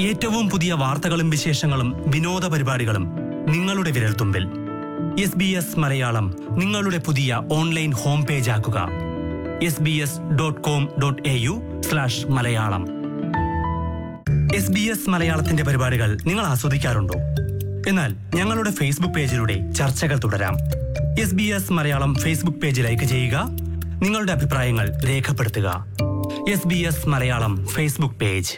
ഏറ്റവും പുതിയ വാർത്തകളും വിശേഷങ്ങളും വിനോദ പരിപാടികളും നിങ്ങളുടെ വിരൽത്തുമ്പിൽ എസ് ബി എസ് മലയാളം നിങ്ങളുടെ പുതിയ ഓൺലൈൻ ഹോം പേജ് ആക്കുക S B S dot com dot A U slash Malayalam S B S മലയാളത്തിന്റെ പരിപാടികൾ നിങ്ങൾ ആസ്വദിക്കാറുണ്ടോ എന്നാൽ ഞങ്ങളുടെ ഫേസ്ബുക്ക് പേജിലൂടെ ചർച്ചകൾ തുടരാം S B S Malayalam Facebook page like ചെയ്യുക നിങ്ങളുടെ അഭിപ്രായങ്ങൾ രേഖപ്പെടുത്തുക S B S Malayalam Facebook page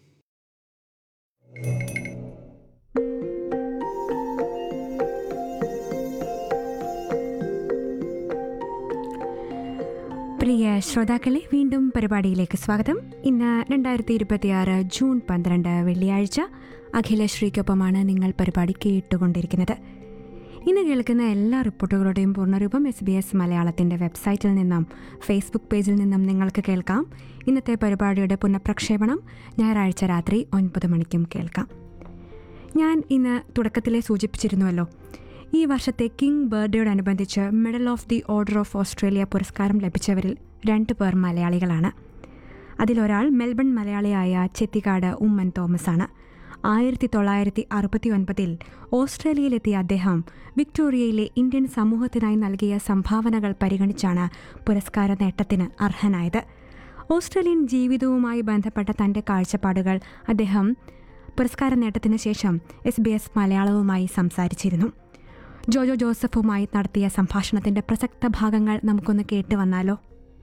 പ്രിയ ശ്രോതാക്കളെ വീണ്ടും പരിപാടിയിലേക്ക് സ്വാഗതം ഇന്ന് രണ്ടായിരത്തി ഇരുപത്തിയാറ് ജൂൺ പന്ത്രണ്ട് വെള്ളിയാഴ്ച അഖിലശ്രീക്കൊപ്പമാണ് നിങ്ങൾ പരിപാടി കേട്ടുകൊണ്ടിരിക്കുന്നത് ഇന്ന് കേൾക്കുന്ന എല്ലാ റിപ്പോർട്ടുകളുടെയും പൂർണ്ണരൂപം എസ് ബി എസ് മലയാളത്തിൻ്റെ വെബ്സൈറ്റിൽ നിന്നും ഫേസ്ബുക്ക് പേജിൽ നിന്നും നിങ്ങൾക്ക് കേൾക്കാം ഇന്നത്തെ പരിപാടിയുടെ പുനഃപ്രക്ഷേപണം ഞായറാഴ്ച രാത്രി ഒൻപത് മണിക്കും കേൾക്കാം ഞാൻ ഇന്ന് തുടക്കത്തിലെ സൂചിപ്പിച്ചിരുന്നുവല്ലോ ഈ വർഷത്തെ കിങ് ബർത്ത്ഡേയോടനുബന്ധിച്ച് medal of the order of Australia പുരസ്കാരം ലഭിച്ചവരിൽ രണ്ട് പേർ മലയാളികളാണ് അതിലൊരാൾ മെൽബൺ മലയാളിയായ ചെത്തിക്കാട് ഉമ്മൻ തോമസ് ആണ് ആയിരത്തി തൊള്ളായിരത്തി അറുപത്തി ഒൻപതിൽ ഓസ്ട്രേലിയയിലെത്തിയ അദ്ദേഹം വിക്ടോറിയയിലെ ഇന്ത്യൻ സമൂഹത്തിനായി നൽകിയ സംഭാവനകൾ പരിഗണിച്ചാണ് പുരസ്കാര നേട്ടത്തിന് അർഹനായത് ഓസ്ട്രേലിയൻ ജീവിതവുമായി ബന്ധപ്പെട്ട തൻ്റെ കാഴ്ചപ്പാടുകൾ അദ്ദേഹം പുരസ്കാര നേട്ടത്തിന് ശേഷം എസ് ബി എസ് മലയാളവുമായി സംസാരിച്ചിരുന്നു ജോജോ ജോസഫുമായി നടത്തിയ സംഭാഷണത്തിന്റെ പ്രസക്ത ഭാഗങ്ങൾ നമുക്കൊന്ന് കേട്ട് വന്നാലോ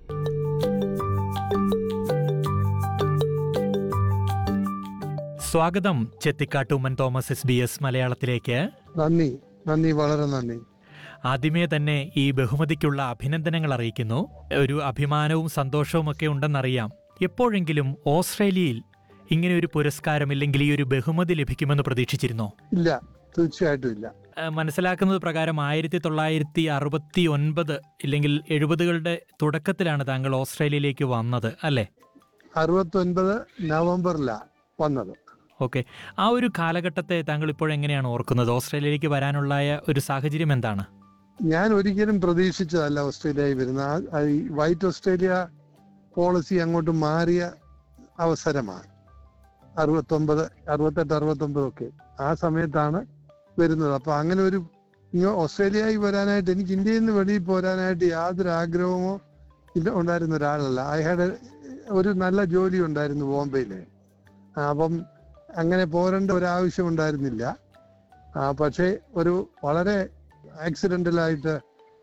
സ്വാഗതം Chethikattumman Thomas S B S മലയാളത്തിലേക്ക് നന്ദി നന്ദി വളരെ നന്ദി ആദ്യമേ തന്നെ ഈ ബഹുമതിക്കുള്ള അഭിനന്ദനങ്ങൾ അറിയിക്കുന്നു ഒരു അഭിമാനവും സന്തോഷവും ഒക്കെ ഉണ്ടെന്നറിയാം എപ്പോഴെങ്കിലും ഓസ്ട്രേലിയയിൽ ഇങ്ങനെ ഒരു പുരസ്കാരം ഇല്ലെങ്കിൽ ഈ ഒരു ബഹുമതി ലഭിക്കുമെന്ന് പ്രതീക്ഷിച്ചിരുന്നോ ഇല്ല തീർച്ചയായിട്ടും ഇല്ല ആ, മനസ്സിലാക്കുന്നത് പ്രകാരം ആയിരത്തി തൊള്ളായിരത്തി അറുപത്തി ഒൻപത് ഇല്ലെങ്കിൽ എഴുപതുകളുടെ തുടക്കത്തിലാണ് താങ്കൾ ഓസ്ട്രേലിയയിലേക്ക് വന്നത് അല്ലേ അറുപത്തൊൻപത് നവംബറിലാ വന്നത് ഓക്കെ ആ ഒരു കാലഘട്ടത്തെ താങ്കൾ ഇപ്പോഴെങ്ങനെയാണ് ഓർക്കുന്നത് ഓസ്ട്രേലിയയിലേക്ക് വരാനുള്ള ഒരു സാഹചര്യം എന്താണ് ഞാൻ ഒരിക്കലും പ്രതീക്ഷിച്ചതല്ല ഓസ്ട്രേലിയയിൽ വരുന്ന ആ- ആ ഈ വൈറ്റ് ഓസ്ട്രേലിയ പോളിസി അങ്ങോട്ട് മാറിയ അവസരമാണ് അറുപത്തൊമ്പത് അറുപത്തെട്ട് അറുപത്തൊമ്പത് ഒക്കെ ആ സമയത്താണ് വരുന്നത് അപ്പൊ അങ്ങനെ ഒരു ഇങ്ങ് ഓസ്ട്രേലിയയിൽ വരാനായിട്ട് എനിക്ക് ഇന്ത്യയിൽ നിന്ന് വെളിയിൽ പോരാനായിട്ട് യാതൊരു ആഗ്രഹമോ ഇല്ല ഉണ്ടായിരുന്ന ഒരാളല്ല ഐ ഹാഡ് ഒരു നല്ല ജോലി ഉണ്ടായിരുന്നു ബോംബെയില് ആ, അപ്പം അങ്ങനെ പോരേണ്ട ഒരു ആവശ്യം ഉണ്ടായിരുന്നില്ല ആ, പക്ഷേ ഒരു വളരെ ആക്സിഡന്റലായിട്ട്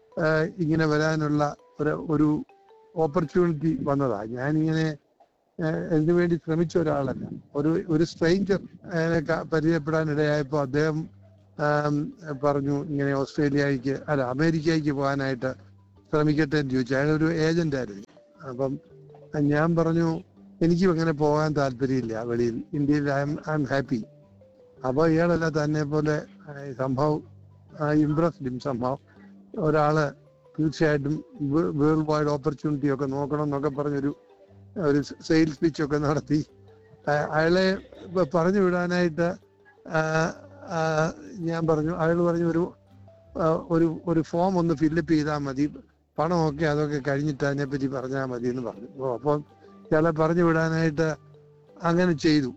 ഇങ്ങനെ വരാനുള്ള ഒരു ഒരു ഓപ്പർച്യൂണിറ്റി വന്നതാ ഞാനിങ്ങനെ ഏഹ്, ഇതിനു വേണ്ടി ശ്രമിച്ച ഒരാളല്ല ഒരു ഒരു സ്ട്രെയിഞ്ചർ പരിചയപ്പെടാൻ ഇടയായപ്പോൾ അദ്ദേഹം ആം, പറഞ്ഞു ഇങ്ങനെ ഓസ്ട്രേലിയക്ക് അല്ല അമേരിക്കയ്ക്ക് പോകാനായിട്ട് ശ്രമിക്കട്ടെ എന്ന് ചോദിച്ചു അയാൾ ഒരു ഏജന്റ് ആയിരുന്നു അപ്പം ഞാൻ പറഞ്ഞു എനിക്കും അങ്ങനെ പോകാൻ താല്പര്യമില്ല വെളിയിൽ ഇന്ത്യയിൽ I'm I'm happy അപ്പൊ ഇയാളല്ല തന്നെ പോലെ സംഭവം ഇംപ്രസ്ഡ് സംഭവം ഒരാള് തീർച്ചയായിട്ടും വേൾഡ് വൈഡ് ഓപ്പർച്യൂണിറ്റി ഒക്കെ നോക്കണം എന്നൊക്കെ പറഞ്ഞൊരു ഒരു സെയിൽസ് പിച്ച് ഒക്കെ നടത്തി ആ, അയാളെ ഇപ്പൊ പറഞ്ഞു വിടാനായിട്ട് ആ, ആ, ഞാൻ പറഞ്ഞു അയാൾ പറഞ്ഞു ഒരു ആ, ഒരു ഒരു ഫോം ഒന്ന് ഫില്ലപ്പ് ചെയ്താൽ മതി പണമൊക്കെ അതൊക്കെ കഴിഞ്ഞിട്ട് അതിനെപ്പറ്റി പറഞ്ഞാൽ മതി എന്ന് പറഞ്ഞു ഓ, അപ്പം ഇയാളെ പറഞ്ഞു വിടാനായിട്ട് അങ്ങനെ ചെയ്തു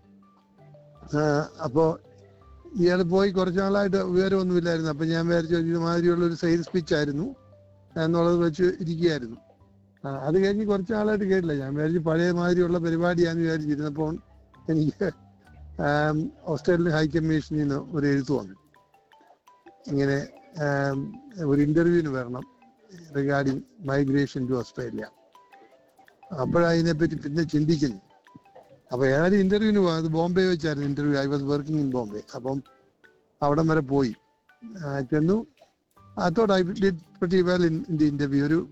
ആ, അപ്പോ ഇയാൾ പോയി കുറച്ച് നാളായിട്ട് വിവരമൊന്നുമില്ലായിരുന്നു അപ്പൊ ഞാൻ വിചാരിച്ചു ഇതുമാതിരിയുള്ള ഒരു സെയിൽസ് പിച്ച് ആയിരുന്നു എന്നുള്ളത് വെച്ച് ഇരിക്കുകയായിരുന്നു ആ, അത് കഴിഞ്ഞ് കുറച്ച് നാളായിട്ട് കേട്ടില്ല ഞാൻ വിചാരിച്ചു പഴയ മാതിരിയുള്ള പരിപാടിയാന്ന് വിചാരിച്ചിരുന്നപ്പോൾ എനിക്ക് ആം, ഓസ്ട്രേലിയൻ ഹൈക്കമ്മീഷനിൽ നിന്ന് ഒരു എഴുത്ത് വന്നു ഇങ്ങനെ ആം, ഒരു ഇന്റർവ്യൂവിന് വരണം റിഗാർഡിങ് മൈഗ്രേഷൻ ടു ഓസ്ട്രേലിയ അപ്പോഴതിനെപ്പറ്റി പിന്നെ ചിന്തിക്കുന്നു അപ്പൊ ഏതായാലും ഇന്റർവ്യൂവിന് പോയത് ബോംബെ വെച്ചായിരുന്നു interview I was working in Bombay അപ്പം അവിടം വരെ പോയി ആ, ചെന്നു I thought I did pretty well in in the interview ഒരു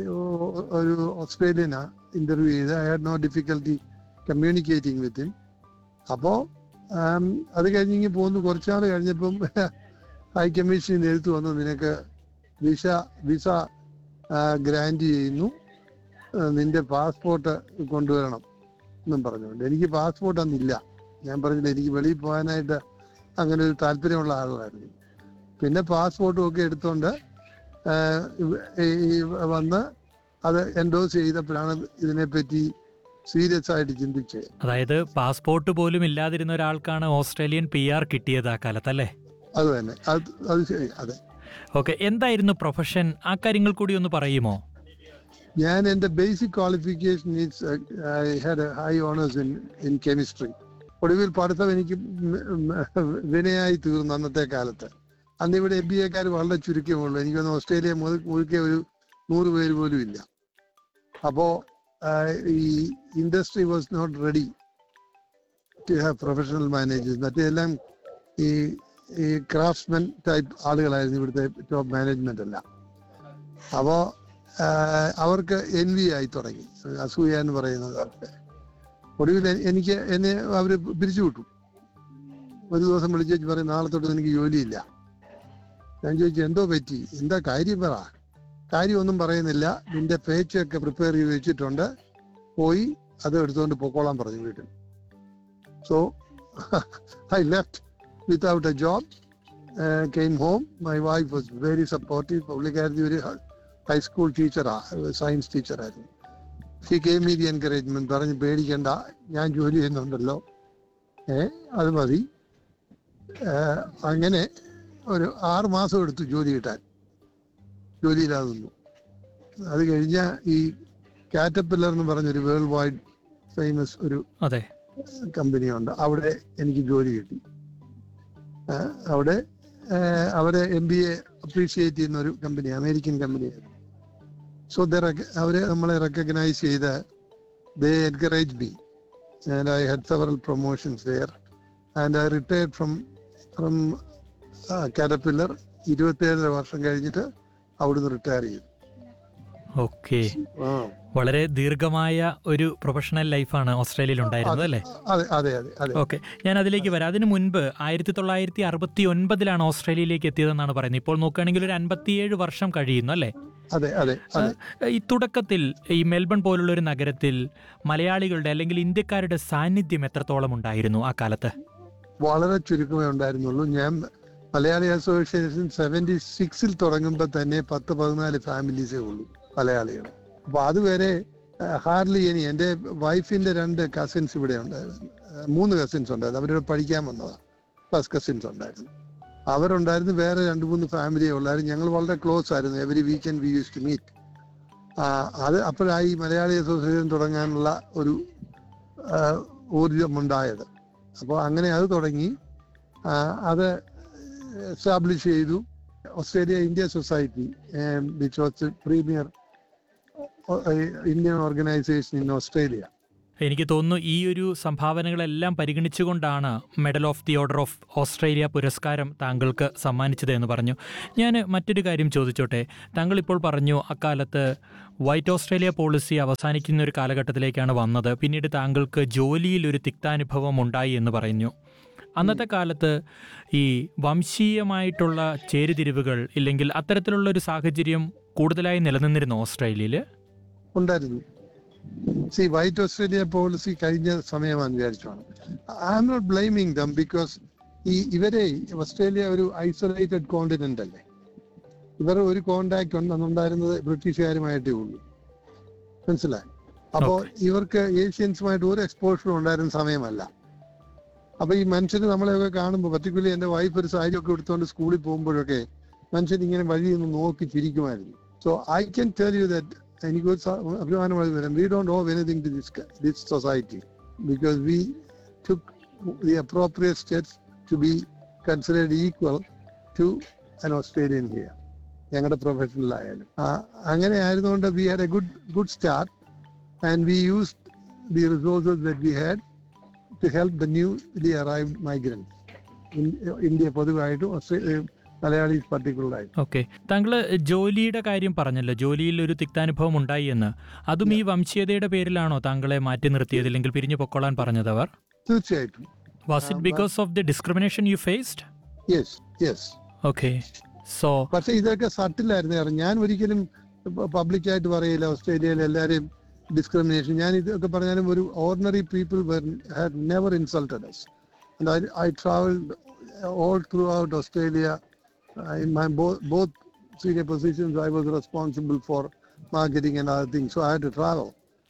ഒരു ഓസ്ട്രേലിയനാ ഇന്റർവ്യൂ ചെയ്ത് I had no difficulty communicating with him അപ്പോ ആം, അത് കഴിഞ്ഞ് ഇങ്ങനെ പോകുന്നു കുറച്ചാൾ കഴിഞ്ഞപ്പം ഹൈ കമ്മീഷനിൽ എഴുത്ത് വന്നു നിനക്ക് വിസ വിസ ഗ്രാൻഡ് ചെയ്യുന്നു ആ, നിന്റെ പാസ്പോർട്ട് കൊണ്ടുവരണം എന്നും പറഞ്ഞുകൊണ്ട് എനിക്ക് പാസ്പോർട്ട് അന്നില്ല ഞാൻ പറഞ്ഞില്ല എനിക്ക് വെളിയിൽ പോകാനായിട്ട് അങ്ങനെ ഒരു താല്പര്യമുള്ള ആളായിരുന്നു പിന്നെ പാസ്പോർട്ടും ഒക്കെ എടുത്തോണ്ട് ആ, ഇവ- ഈ വന്ന് അത് എൻഡോസ് ചെയ്തപ്പോഴാണ് ഇതിനെപ്പറ്റി സീരിയസ് ആയിട്ട് ചിന്തിച്ച് അതായത് പാസ്പോർട്ട് പോലും ഇല്ലാതിരുന്ന ഒരാൾക്കാണ് ഓസ്ട്രേലിയൻ പി ആർ കിട്ടിയത് ആ കാലത്തല്ലേ അത് തന്നെ അത് അത് ശരി അതെ ഓക്കെ എന്തായിരുന്നു പ്രൊഫഷൻ ആ കാര്യങ്ങൾ കൂടി ഒന്ന് പറയുമോ ഞാൻ എൻ്റെ basic qualification is I had high honours in in chemistry ഒടുവിൽ പഠിത്തം എനിക്ക് മ- മ- വിനയായി തീർന്നു അന്നത്തെ കാലത്ത് അന്ന് ഇവിടെ എം ബി എക്കാർ വളരെ ചുരുക്കമുള്ളൂ എനിക്കൊന്ന് ഓസ്ട്രേലിയ മുതൽ മുഴുക്കെ ഒരു നൂറ് പേര് പോലും ഇല്ല അപ്പോ ആഹ്, ഈ industry was not ready to have professional managers മറ്റെല്ലാം ഈ ഈ ക്രാഫ്റ്റ്സ്മെൻ ടൈപ്പ് ആളുകളായിരുന്നു ഇവിടുത്തെ ടോപ്പ് മാനേജ്മെന്റ് എല്ലാം അപ്പോ ആഹ് അവർക്ക് എൻവി ആയി തുടങ്ങി അസൂയ എന്ന് പറയുന്നത് അവർക്ക് ഒടുവിൽ എ- എനിക്ക് എന്നെ അവര് പിരിച്ചുവിട്ടു ഒരു ദിവസം വിളിച്ചു വെച്ച് പറയും നാളെ തൊട്ട് എനിക്ക് ജോലിയില്ല ഞാൻ ചോദിച്ചു എന്തോ പറ്റി എന്താ കാര്യം പറ കാര്യമൊന്നും പറയുന്നില്ല നിന്റെ പേച്ചൊക്കെ പ്രിപ്പയർ ചെയ്ത് വെച്ചിട്ടുണ്ട് പോയി അത് എടുത്തുകൊണ്ട് പൊക്കോളാൻ പറഞ്ഞു വീട്ടിൽ so I left without a job came home my wife was very supportive പുള്ളിക്കാരത്തി ഒരു ഹൈസ്കൂൾ ടീച്ചറാ സയൻസ് ടീച്ചറായിരുന്നു she came me the encouragement പറഞ്ഞ് പേടിക്കണ്ട ഞാൻ ജോലി ചെയ്യുന്നുണ്ടല്ലോ ഏ അത് മതി ഏ, അങ്ങനെ ഒരു ആറ് മാസം എടുത്തു ജോലി കിട്ടാൻ ജോലിയില്ലാതെ നിന്നു അത് കഴിഞ്ഞ ഈ കാറ്റപ്പില്ലർ എന്ന് പറഞ്ഞൊരു വേൾഡ് വൈഡ് ഫേമസ് ഒരു അതെ കമ്പനിയുണ്ട് അവിടെ എനിക്ക് ജോലി കിട്ടി ആ, അവിടെ ആ, അവരെ എം ബി എ അപ്രീഷിയേറ്റ് ചെയ്യുന്ന ഒരു കമ്പനി അമേരിക്കൻ കമ്പനിയായിരുന്നു സോ ദ അവരെ നമ്മളെ റെക്കഗ്നൈസ് ചെയ്ത് they encourage be and I had several promotions there and I retired from from Caterpillar ഇരുപത്തിയേഴര വർഷം കഴിഞ്ഞിട്ട് അവിടുന്ന് റിട്ടയർ ചെയ്തു ഓക്കെ ആ വളരെ ദീർഘമായ ഒരു പ്രൊഫഷണൽ ലൈഫാണ് ഓസ്ട്രേലിയയിൽ ഉണ്ടായിരുന്നത് അല്ലേ അതെ അതെ അതെ അതെ ഓക്കെ ഞാൻ അതിലേക്ക് വരാം അതിനു മുൻപ് ആയിരത്തി തൊള്ളായിരത്തി അറുപത്തി ഒൻപതിലാണ് ഓസ്ട്രേലിയയിലേക്ക് എത്തിയതെന്നാണ് പറയുന്നത് ഇപ്പോൾ നോക്കുകയാണെങ്കിൽ ഒരു അൻപത്തിയേഴ് വർഷം കഴിയുന്നു അല്ലേ അതെ അതെ അതെ ഈ തുടക്കത്തിൽ ഈ മെൽബൺ പോലുള്ള ഒരു നഗരത്തിൽ മലയാളികളുടെ അല്ലെങ്കിൽ ഇന്ത്യക്കാരുടെ സാന്നിധ്യം എത്രത്തോളം ഉണ്ടായിരുന്നു ആ കാലത്ത് വളരെ ചുരുക്കമേ ഉണ്ടായിരുന്നുള്ളൂ ഞാൻ മലയാളി അസോസിയേഷൻ സെവന്റി സിക്സിൽ തുടങ്ങുമ്പോൾ തന്നെ പത്ത് പതിനാല് ഫാമിലീസേ ഉള്ളൂ മലയാളികൾ അപ്പൊ അതുവരെ ഹാർലി ഇനി എൻ്റെ വൈഫിന്റെ രണ്ട് കസിൻസ് ഇവിടെ ഉണ്ടായിരുന്നു ആ, മൂന്ന് കസിൻസ് ഉണ്ടായിരുന്നു അവരിവിടെ പഠിക്കാൻ വന്നതാണ് ഫസ്റ്റ് കസിൻസ് ഉണ്ടായിരുന്നു അവരുണ്ടായിരുന്നു വേറെ രണ്ട് മൂന്ന് ഫാമിലിയെ ഉള്ളായിരുന്നു ഞങ്ങൾ വളരെ ക്ലോസ് ആയിരുന്നു every weekend we used to meet അത് അപ്പോഴായി മലയാളി അസോസിയേഷൻ തുടങ്ങാനുള്ള ഒരു ആ, ഊർജമുണ്ടായത് അപ്പോൾ അങ്ങനെ അത് തുടങ്ങി ആ, അത് എസ്റ്റാബ്ലിഷ് ചെയ്തു Australia India society which was premier Indian organisation in Australia എനിക്ക് തോന്നുന്നു ഈ ഒരു സംഭാവനകളെല്ലാം പരിഗണിച്ചുകൊണ്ടാണ് medal of the order of Australia പുരസ്കാരം താങ്കൾക്ക് സമ്മാനിച്ചത് എന്ന് പറഞ്ഞു ഞാൻ മറ്റൊരു കാര്യം ചോദിച്ചോട്ടെ താങ്കൾ ഇപ്പോൾ പറഞ്ഞു അക്കാലത്ത് വൈറ്റ് ഓസ്ട്രേലിയ പോളിസി അവസാനിക്കുന്ന ഒരു കാലഘട്ടത്തിലേക്കാണ് വന്നത് പിന്നീട് താങ്കൾക്ക് ജോലിയിൽ ഒരു തിക്താനുഭവം ഉണ്ടായി എന്ന് പറഞ്ഞു അന്നത്തെ കാലത്ത് ഈ വംശീയമായിട്ടുള്ള ചേരുതിരിവുകൾ ഇല്ലെങ്കിൽ അത്തരത്തിലുള്ള ഒരു സാഹചര്യം കൂടുതലായി നിലനിന്നിരുന്നു ഓസ്ട്രേലിയയിൽ ഉണ്ടായിരുന്നു സി വൈറ്റ് ഓസ്ട്രേലിയ പോളിസി കഴിഞ്ഞ സമയമാണ് വിചാരിച്ചാണ് I am not blaming them because ഈ ഇവരെ ഓസ്ട്രേലിയ ഒരു ഐസൊലേറ്റഡ് കോണ്ടിനെന്റ് അല്ലേ ഇവർ ഒരു കോണ്ടാക്ട് ഉണ്ടായിരുന്നത് ബ്രിട്ടീഷുകാരുമായിട്ടേ ഉള്ളൂ മനസ്സിലായി അപ്പോ ഇവർക്ക് ഏഷ്യൻസുമായിട്ട് ഒരു എക്സ്പോഷറും ഉണ്ടായിരുന്ന സമയമല്ല അപ്പൊ ഈ മനുഷ്യന് നമ്മളെയൊക്കെ കാണുമ്പോൾ പർട്ടിക്കുലർലി എന്റെ വൈഫ് ഒരു സാരി ഒക്കെ എടുത്തുകൊണ്ട് സ്കൂളിൽ പോകുമ്പോഴൊക്കെ മനുഷ്യൻ ഇങ്ങനെ വഴി നിന്ന് നോക്കി ചിരിക്കുമായിരുന്നു so I can tell you that എനിക്ക് ഒരു സ- അഭിമാനമായി വരാം we don't owe anything to this this society because we took the appropriate steps to be considered equal to an Australian here ഞങ്ങളുടെ പ്രൊഫഷനിലായാലും അങ്ങനെ ആയിരുന്നുകൊണ്ട് we had a good good start and we use the resources that we had to help the newly arrived migrants India പൊതുവായിട്ടും ഓസ്ട്രേ- മലയാളീസ് പർട്ടിക്കുലറായിട്ട് okay താങ്കൾ ജോലിയുടെ കാര്യം പറഞ്ഞല്ലോ ജോലിയിൽ ഒരു തിക്താനുഭവം ഉണ്ടായി എന്ന് അതും ഈ വംശീയതയുടെ പേരിലാണോ താങ്കളെ മാറ്റി നിർത്തിയത് അല്ലെങ്കിൽ പിരിഞ്ഞു പൊക്കോളാൻ പറഞ്ഞത് അവർ തീർച്ചയായിട്ടും was it because of the discrimination you faced yes yes okay so പക്ഷെ ഇതൊക്കെ സട്ടിലായിരുന്നു കാരണം ഞാൻ ഒരിക്കലും പബ്ലിക്കായിട്ട് പറയില്ല ഓസ്ട്രേലിയയിൽ എല്ലാവരെയും ഡിസ്ക്രിമിനേഷൻ ഞാൻ ഇതൊക്കെ പറഞ്ഞാലും ഒരു ordinary people had never insulted us and I, I traveled all throughout Australia uh, in my both, both senior positions I was responsible for marketing and other things so I had to travel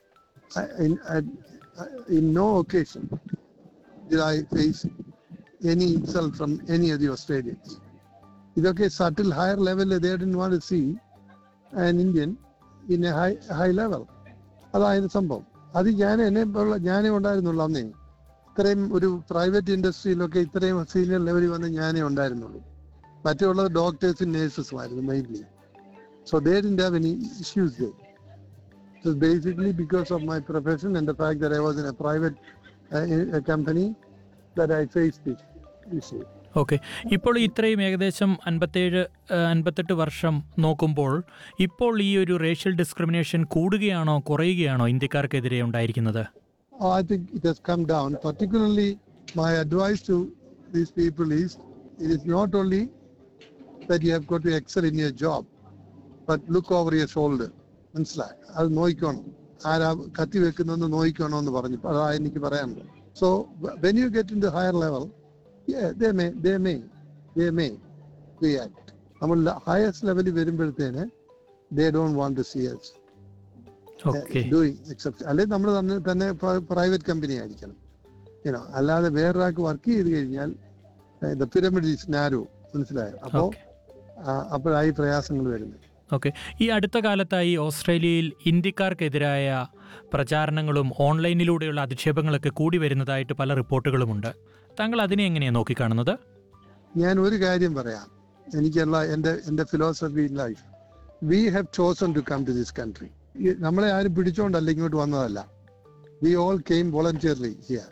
I, in, I, in no occasion did I face any insult from any of the Australians. ഇതൊക്കെ subtle higher ലെവലിൽ they didn't want to see an Indian in a high, high level. അതായത് സംഭവം അത് ഞാൻ എന്നെ പോലുള്ള ഞാനേ ഉണ്ടായിരുന്നുള്ളൂ അന്നേ ഇത്രയും ഒരു പ്രൈവറ്റ് ഇൻഡസ്ട്രിയിലൊക്കെ ഇത്രയും സീനിയർ ലെവലിൽ വന്ന് ഞാനേ ഉണ്ടായിരുന്നുള്ളൂ മറ്റുള്ളത് ഡോക്ടേഴ്സും നേഴ്സസും ആയിരുന്നു mainly so they didn't have any issues they It was basically because of my profession and the fact that I was in a private uh, in- a company that I faced this issue. Okay ഇപ്പോൾ ഇത്രയും ഏകദേശം അൻപത്തേഴ് ഏഹ്, അൻപത്തെട്ട് വർഷം നോക്കുമ്പോൾ ഇപ്പോൾ ഈ ഒരു racial discrimination കൂടുകയാണോ കുറയുകയാണോ ഇന്ത്യക്കാർക്കെതിരെ ഉണ്ടായിരിക്കുന്നത് Oh, I think it has come down. Particularly, my advice to these people is it is not only that you have got to excel in your job, but look over your shoulder. മനസ്സിലായി അത് നോക്കണം ആരാ കത്തി വെക്കുന്നതെന്ന് നോക്കണം എന്ന് പറഞ്ഞു അതാ എനിക്ക് പറയാനുള്ളത് so when you get in the higher level they may they may they may react നമ്മൾ ഹയസ്റ്റ് ലെവലിൽ വരുമ്പോഴത്തേന് they don't want to see us okay doing except അല്ലെങ്കിൽ നമ്മൾ തന്നെ തന്നെ പ്രൈവറ്റ് കമ്പനി ആയിരിക്കണം യുനോ അല്ലാതെ വേറൊരാൾക്ക് വർക്ക് ചെയ്ത് കഴിഞ്ഞാൽ ദ പിരമിഡ് ഈസ് നാരോ മനസ്സിലായോ അപ്പോ ഓക്കെ അപ്പോഴായി പ്രയാസങ്ങൾ വരുന്നത് ഓക്കെ ഈ അടുത്ത കാലത്തായി ഓസ്ട്രേലിയയിൽ ഇന്ത്യക്കാർക്കെതിരായ പ്രചാരണങ്ങളും ഓൺലൈനിലൂടെയുള്ള അധിക്ഷേപങ്ങളൊക്കെ കൂടി വരുന്നതായിട്ട് പല റിപ്പോർട്ടുകളുമുണ്ട് താങ്കൾ അതിനെ എങ്ങനെയാണ് നോക്കിക്കാണുന്നത് ഞാൻ ഒരു കാര്യം പറയാം എനിക്കുള്ള എൻ്റെ എൻ്റെ philosophy in life we have chosen to come to this country നമ്മളെ ആരും പിടിച്ചോണ്ടല്ല ഇങ്ങോട്ട് വന്നതല്ല we all came voluntarily here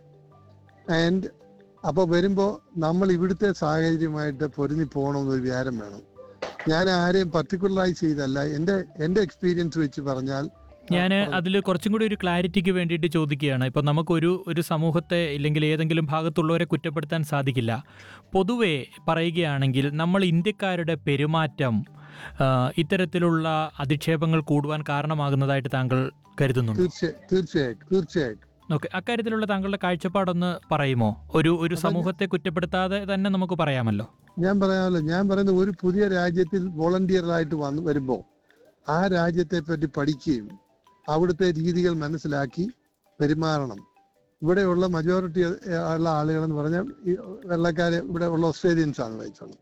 and അപ്പോൾ വരുമ്പോൾ നമ്മൾ ഇവിടുത്തെ സാഹചര്യമായിട്ട് പൊരുന്നി പോകണമെന്നൊരു വിചാരം വേണം ഞാൻ ആരെയും പർട്ടിക്കുലറൈസ് ചെയ്തല്ല എൻ്റെ എൻ്റെ എക്സ്പീരിയൻസ് വെച്ച് പറഞ്ഞാൽ ഞാൻ അതിൽ കുറച്ചും കൂടി ഒരു ക്ലാരിറ്റിക്ക് വേണ്ടിയിട്ട് ചോദിക്കുകയാണ് ഇപ്പോൾ നമുക്കൊരു ഒരു സമൂഹത്തെ ഇല്ലെങ്കിൽ ഏതെങ്കിലും ഭാഗത്തുള്ളവരെ കുറ്റപ്പെടുത്താൻ സാധിക്കില്ല പൊതുവെ പറയുകയാണെങ്കിൽ നമ്മൾ ഇന്ത്യക്കാരുടെ പെരുമാറ്റം ആ, ഇത്തരത്തിലുള്ള അധിക്ഷേപങ്ങൾ കൂടുവാൻ കാരണമാകുന്നതായിട്ട് താങ്കൾ കരുതുന്നുണ്ട് തീർച്ചയായും തീർച്ചയായിട്ടും തീർച്ചയായിട്ടും ഓക്കെ അക്കാര്യത്തിലുള്ള താങ്കളുടെ കാഴ്ചപ്പാടൊന്ന് പറയുമോ ഒരു ഒരു സമൂഹത്തെ കുറ്റപ്പെടുത്താതെ തന്നെ നമുക്ക് പറയാമല്ലോ ഞാൻ പറയാമല്ലോ ഞാൻ പറയുന്നത് ഒരു പുതിയ രാജ്യത്തിൽ വോളണ്ടിയറായിട്ട് വന്ന് വരുമ്പോൾ ആ രാജ്യത്തെ പറ്റി പഠിക്കുകയും അവിടുത്തെ രീതികൾ മനസ്സിലാക്കി പെരുമാറണം ഇവിടെയുള്ള മജോറിറ്റി ഉള്ള ആളുകൾ എന്ന് പറഞ്ഞാൽ ഈ വെള്ളക്കാരെ ഇവിടെ ഉള്ള ഓസ്ട്രേലിയൻസ് ആണ് വെച്ചോളൂ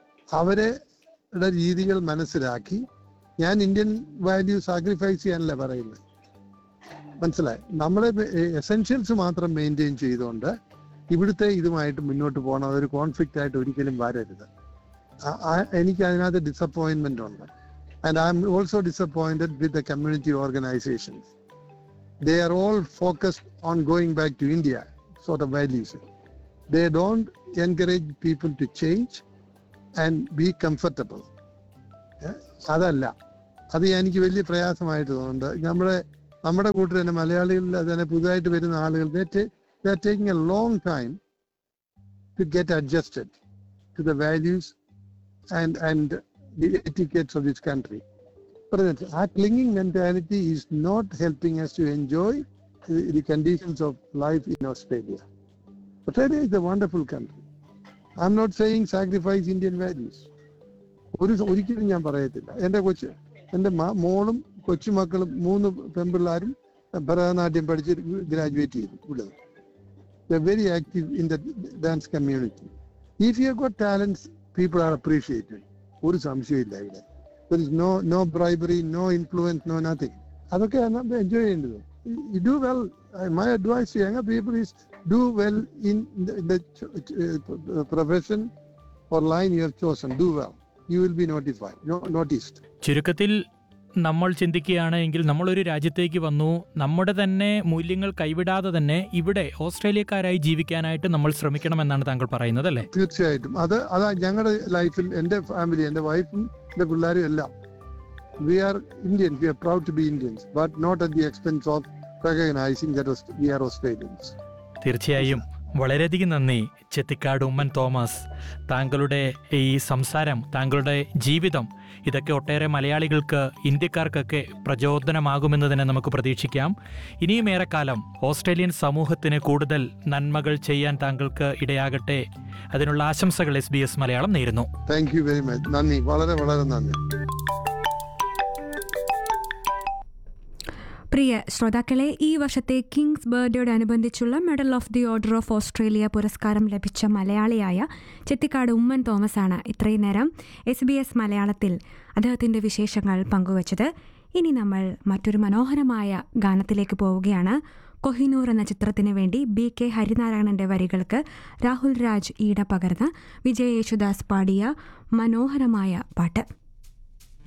അവരുടെ രീതികൾ മനസ്സിലാക്കി ഞാൻ ഇന്ത്യൻ വാല്യൂ സാക്രിഫൈസ് ചെയ്യാനല്ല പറയുന്നത് മനസ്സിലായി നമ്മളെ എസെൻഷ്യൽസ് മാത്രം മെയിൻറ്റെയിൻ ചെയ്തുകൊണ്ട് ഇവിടുത്തെ ഇതുമായിട്ട് മുന്നോട്ട് പോകണം അതൊരു കോൺഫ്ലിക്റ്റ് ആയിട്ട് ഒരിക്കലും വരരുത് ആ- ആ- എനിക്ക് അതിനകത്ത് ഡിസപ്പോയിന്റ്മെന്റ് ഉണ്ട് and I'm also disappointed with the community organisations they are all focused on going back to India sort of values they don't encourage people to change and be comfortable അതല്ല അത് എനിക്ക് വലിയ പ്രയാസമായിട്ട് തോന്നുന്നുണ്ട് നമ്മുടെ നമ്മുടെ കൂട്ടർ തന്നെ മലയാളികളിൽ തന്നെ പുതുതായിട്ട് വരുന്ന ആളുകൾ they are taking a long time to get adjusted to the values and and the etiquettes of this country. But our clinging mentality is not helping us to enjoy the, the conditions of life in Australia. Australia is a wonderful country. I'm not saying sacrifice Indian values. ഒരു ഒരിക്കലും ഞാൻ പറയത്തില്ല എൻ്റെ കൊച്ച് എൻ്റെ മ- മോളും കൊച്ചുമക്കളും മൂന്ന് പെൺപിള്ളാരും ഭരതനാട്യം പഠിച്ച് ഗ്രാജുവേറ്റ് ചെയ്തു ഇവിടെ They're very active in the dance community. If you have got talents, people are appreciated. ഒരു സംശയമില്ല ഇവിടെ there is no no bribery no influence no nothing അതൊക്കെയാണ് നമ്മൾ എൻജോയ് ചെയ്യേണ്ടത് you do well my advice to young people is do well in the profession or line you have chosen do well you will be notified noticed ചുരുക്കത്തിൽ നമ്മൾ ചിന്തിക്കുകയാണ് എങ്കിൽ നമ്മളൊരു രാജ്യത്തേക്ക് വന്നു നമ്മുടെ തന്നെ മൂല്യങ്ങൾ കൈവിടാതെ തന്നെ ഇവിടെ ഓസ്ട്രേലിയക്കാരായി ജീവിക്കാനായിട്ട് നമ്മൾ ശ്രമിക്കണമെന്നാണ് താങ്കൾ പറയുന്നത് അല്ലേ തീർച്ചയായിട്ടും അത് അതാ ഞങ്ങളുടെ ലൈഫിൽ എൻ്റെ ഫാമിലി എൻ്റെ വൈഫും എൻ്റെ പിള്ളേരും എല്ലാം we are Indians we are proud to be Indians but not at the expense of recognising that we are Australians തീർച്ചയായും വളരെയധികം നന്ദി ചെത്തിക്കാട് ഉമ്മൻ തോമസ് താങ്കളുടെ ഈ സംസാരം താങ്കളുടെ ജീവിതം ഇതൊക്കെ ഒട്ടേറെ മലയാളികൾക്ക് ഇന്ത്യക്കാർക്കൊക്കെ പ്രചോദനമാകുമെന്ന് തന്നെ നമുക്ക് പ്രതീക്ഷിക്കാം ഇനിയും ഏറെക്കാലം ഓസ്ട്രേലിയൻ സമൂഹത്തിന് കൂടുതൽ നന്മകൾ ചെയ്യാൻ താങ്കൾക്ക് ഇടയാകട്ടെ അതിനുള്ള ആശംസകൾ എസ് ബി എസ് മലയാളം നേരുന്നു താങ്ക് യു വെരി മച്ച് നന്ദി വളരെ വളരെ നന്ദി പ്രിയ ശ്രോതാക്കളെ ഈ വർഷത്തെ കിങ്സ് ബർത്ത്ഡേയോടനുബന്ധിച്ചുള്ള medal of the order of Australia പുരസ്കാരം ലഭിച്ച മലയാളിയായ ചെത്തിക്കാട് ഉമ്മൻ തോമസ് ആണ് ഇത്രയും നേരം എസ് ബി എസ് മലയാളത്തിൽ അദ്ദേഹത്തിൻ്റെ വിശേഷങ്ങൾ പങ്കുവച്ചത് ഇനി നമ്മൾ മറ്റൊരു മനോഹരമായ ഗാനത്തിലേക്ക് പോവുകയാണ് കൊഹിനൂർ എന്ന ചിത്രത്തിന് വേണ്ടി ബി കെ ഹരിനാരായണന്റെ വരികൾക്ക് രാഹുൽ രാജ് ഈട പകർന്ന് വിജയ് യേശുദാസ് പാടിയ മനോഹരമായ പാട്ട്